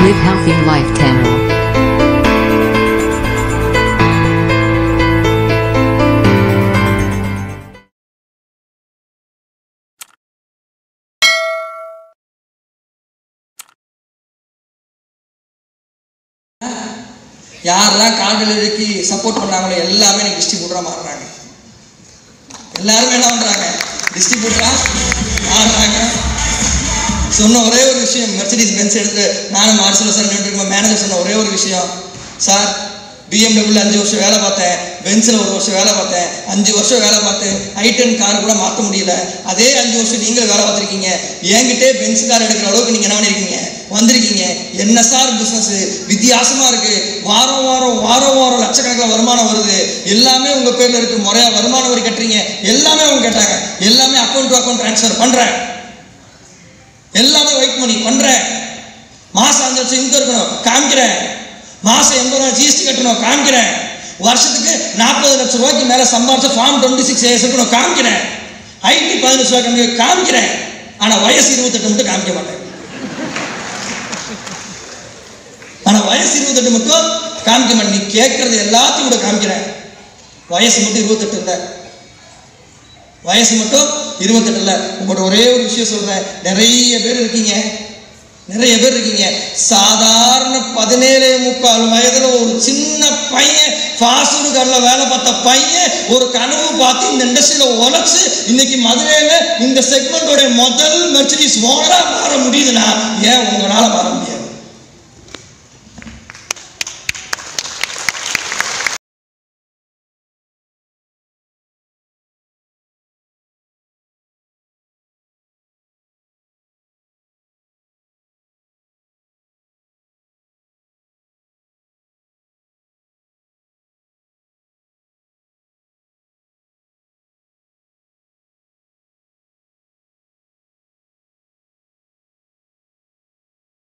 Live Healthy Life Channel. யாரெல்லாம் car டெலிவரிக்கு support பண்ணாங்களோ எல்லாமே எனக்கு டிஸ்ட்ரிபியூட்டராக மாறுறாங்க எல்லாருமே என்ன பண்ணுறாங்க டிஸ்ட்ரிபியூட்டராக மாறுறாங்க சொன்ன ஒரே ஒரு விஷயம் மெர்சடிஸ் பென்ஸ் எடுத்து நானும் மார்சல் சார் நின்று மேனேஜர் சொன்ன ஒரே ஒரு விஷயம் சார் பிஎம்டபிள்யூ அஞ்சு வருஷம் வேலை பார்த்தேன் பென்ஸில் ஒரு வருஷம் வேலை பார்த்தேன் அஞ்சு வருஷம் வேலை பார்த்தேன் ஐட்டன் கார் கூட மாற்ற முடியல அதே அஞ்சு வருஷம் நீங்களும் வேலை பார்த்துருக்கீங்க என்கிட்டே பென்ஸ் கார் எடுக்கிற அளவுக்கு நீங்கள் என்ன பண்ணிருக்கீங்க வந்திருக்கீங்க என்ன சார் பிஸ்னஸ் வித்தியாசமா இருக்கு வாரம் வாரம் வாரம் வாரம் லட்சக்கணக்கில் வருமானம் வருது எல்லாமே உங்க பேர்ல இருக்கு முறையா வருமான வரி கட்டுறீங்க எல்லாமே அவங்க கேட்டாங்க எல்லாமே அக்கௌண்ட் டு அக்கௌண்ட் ட்ரான்ஸ்ஃபர் பண்றேன் எல்லாமே வெயிட் பண்ணி பண்றேன் மாசம் அஞ்சு லட்சம் இன்கம் இருக்கணும் காமிக்கிறேன் மாசம் எண்பது ரூபாய் ஜிஎஸ்டி கட்டணும் காமிக்கிறேன் வருஷத்துக்கு நாற்பது லட்சம் ரூபாய்க்கு மேல சம்பாதிச்ச ஃபார்ம் டுவெண்ட்டி சிக்ஸ் ஏஎஸ் இருக்கணும் காமிக்கிறேன் ஐடி பதினஞ்சு ரூபாய் கம்மி காமிக்கிறேன் ஆனா வயசு இருபத்தெட்டு மட்டும் காமிக்க மாட்டேன் ஆனா வயசு இருபத்தெட்டு மட்டும் காமிக்க மாட்டேன் நீ கேட்கறது எல்லாத்தையும் கூட காமிக்கிறேன் வயசு மட்டும் இருபத்தெட்டு இல்லை வயசு மட்டும் இருபத்தெட்டு இல்லை உங்கள்கிட்ட ஒரே ஒரு விஷயம் சொல்றேன் நிறைய பேர் இருக்கீங்க நிறைய பேர் இருக்கீங்க சாதாரண பதினேழு முக்கால் வயதுல ஒரு சின்ன பையன் ஃபாஸ்ட் ஃபுட் கடையில் வேலை பார்த்த பையன் ஒரு கனவு பார்த்து இந்த இண்டஸ்ட்ரியில உழைச்சு இன்னைக்கு மதுரையில இந்த செக்மெண்டோட முதல் மெர்ச்சரிஸ் ஓனரா மாற முடியுதுன்னா ஏன் உங்களால மாற முடியாது